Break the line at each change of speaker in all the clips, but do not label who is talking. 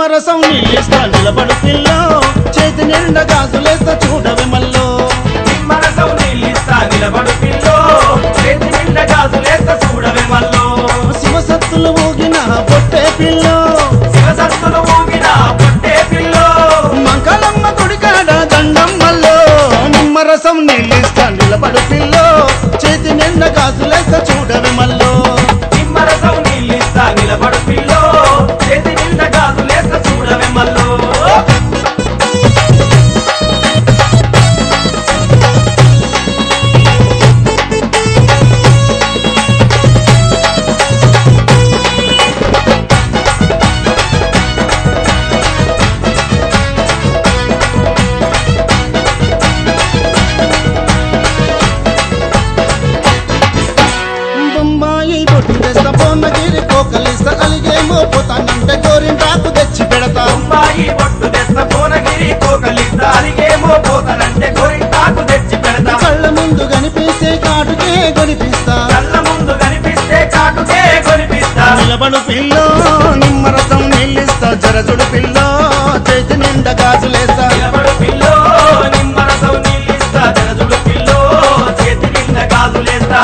నిమ్మరసం నీళ్ళిస్తా నిలబడు పిల్ల చేతి నిండా గాజులేస్తా చూడవే మల్లో
నిమ్మరసం నీళ్ళిస్తా నిలబడు పిల్లో చేతి నిండా గాజులేస్త చూడవే మల్లో
శివసత్తులు ఊగిన పొట్టే పిల్ల
శివసత్తులు ఊగిన పొట్టే పిల్లో
మంకలమ్మ గుడికాడ దండం మల్లో నిమ్మరసం నీళ్ళిస్తా నిలబడు పిల్ల చేతి నిండా గాజులేస్తా చూడవే మల్లో
నిమ్మరసం నీళ్ళిస్తా నిలబడు పిల్లో చేతి నిండా గాజులేస్త చూడవే మల్లో
బొమ్మాయి బొట్టు తెస్తా బొమ్మగిరి కోకలిస్తా అలిగేమో పోతానంటే గోరింటాకు తెచ్చి పెడతా
అమ్మాయి బొట్టు తెస్త కోనగిరి కోకలిస్తా అలిగేమో పోతానంటే గోరింటాకు తెచ్చి పెడతా
కళ్ళ ముందు కనిపిస్తే కాటుకే కొనిపిస్తా
కళ్ళ ముందు కనిపిస్తే కాటుకే కొనిపిస్తా
నిలబడు పిల్ల నిమ్మరసం నీళ్ళిస్తా జరజుడు పిల్ల చేతి నిండా గాజులేస్తా
నిలబడు పిల్లో నిమ్మరసం నీళ్ళిస్తా జనజుడు పిల్లో చేతి నిండా గాజులేస్తా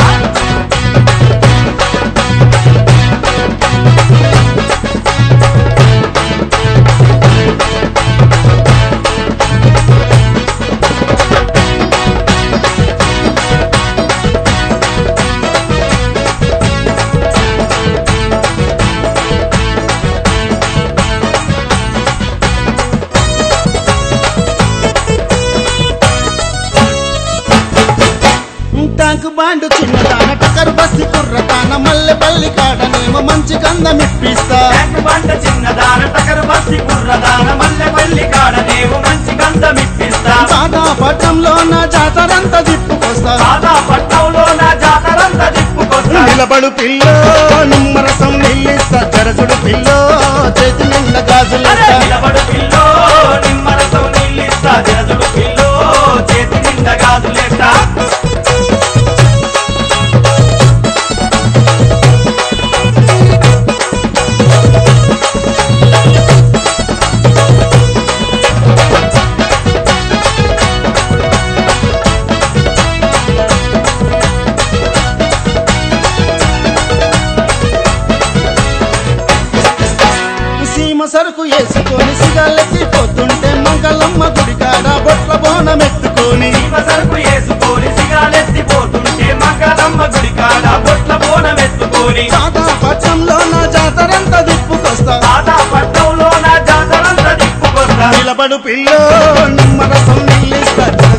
టాంకు బాండు చిన్నదాన టకరు బస్సి కుర్రతాన మల్లె పల్లి కాడనేమో మంచి గంధం ఇప్పిస్తా
ట్యాంక్ బండ చిన్నదాన టకరు బస్సి కుర్రదాన మల్లె పల్లి కాడనేవు మంచి గంధం ఇప్పిస్తా
సాదా పట్టంలో నా జాతరంతా తిప్పుకొస్తా
సాదా పట్నంలో నా జాతరంతా తిప్పుకొస్తా
నిలబడు పిల్ల నిమ్మరసం నీళ్ళిస్తా జరజుడు పిల్ల చేతి నిండా
అరే
గాజులేస్తా
నిలబడు పిల్లో నిమ్మరసం నీళ్ళిస్తా జనజుడు పిల్లో చేతి నిండా గాజులేస్తా
సీమ సరుకు వేసుకొని సిగాలెత్తి పొద్దుంటే మంగళమ్మ గుడికాడ బొట్ల బోనం ఎత్తుకొని
జీవ సరుకు వేసుకొని సిగాలెత్తిపోతుంటే మంగళమ్మ గుడి కాడ బొట్ల బోనం ఎత్తుకొని
సాదా పట్టంలో నా జాతరంతా తిప్పుకొస్తా
సాదా పట్నంలో నా జాతరంతా తిప్పుకొస్తా
నిలబడు పిల్ల నిమ్మరసం నీళ్ళిస్తా